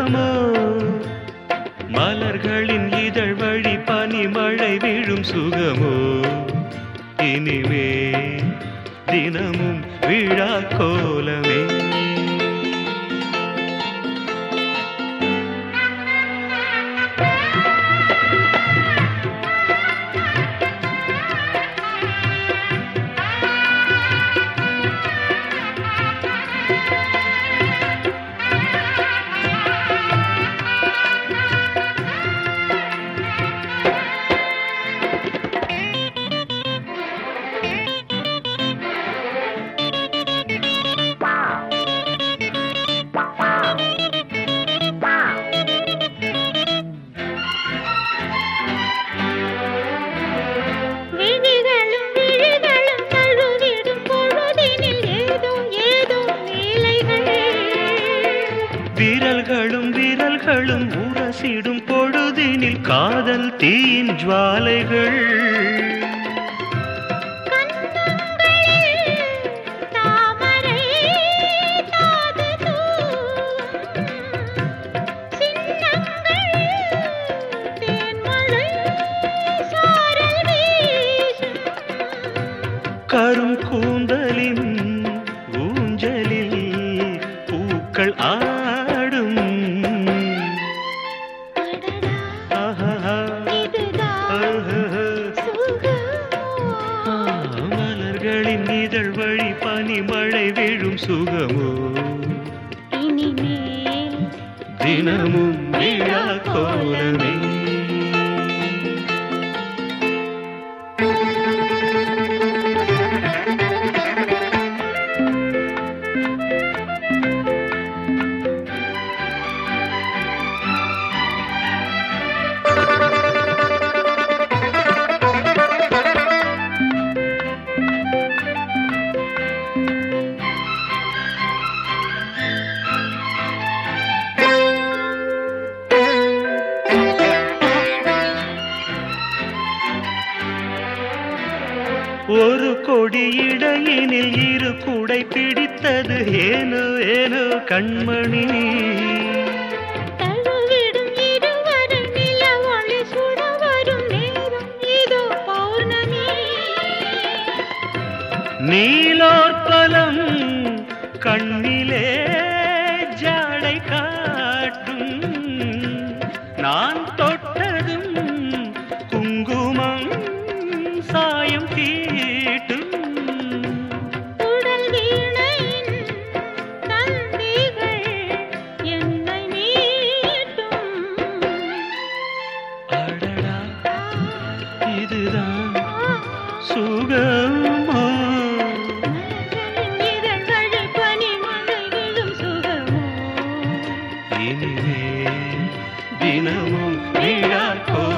சுகமோ மலர்களின் இதழ் வழி பனிமழை விழும் சுகமோ இனிமே தினமும் விழா கோலமே விழிகளும் விழிகளும் தழுவிடும் பொழுதினில் ஏதோ ஏதோ லீலைகள் விரல்களும் விரல்களும் உரசிடும் பொழுதினில் காதல் தீயின் ஜுவாலைகள் தாமரை தாது சின்னங்கள் தேன்மழை சாரல் வீசும் கரும் கூந்தலின் ஊஞ்சலில் பூக்கள் ஆடும் அடடா ஆஹா, இதுதான் ஆஹா. சுகமோ மலர்களின் இதழ் வழி பனிமழை விழும் சுகமோ இனிமேல் தினமும் விழா கோலமே ஒரு கொடி இடையினில் இரு குடை பிடித்தது ஏனோ ஏனோ கண்மணி தழுவிடும் இருவரை நில ஒளி சுட வரும் நேரம் இதோ பௌர்ணமி நீலோற்பலம் கண்ணிலே ஜாடை காட்டும் நான் தொட்டதும் குங்குமம் சாயம் தீட்டும் உடல் வீணையின் தந்திகள் என்னை மீட்டும் அடடா இதுதான் சுகமா மலர்களின் இதழ்களில் பனிமழை விழும் சுகமோ இனிமே தினமும் விழா கோலமே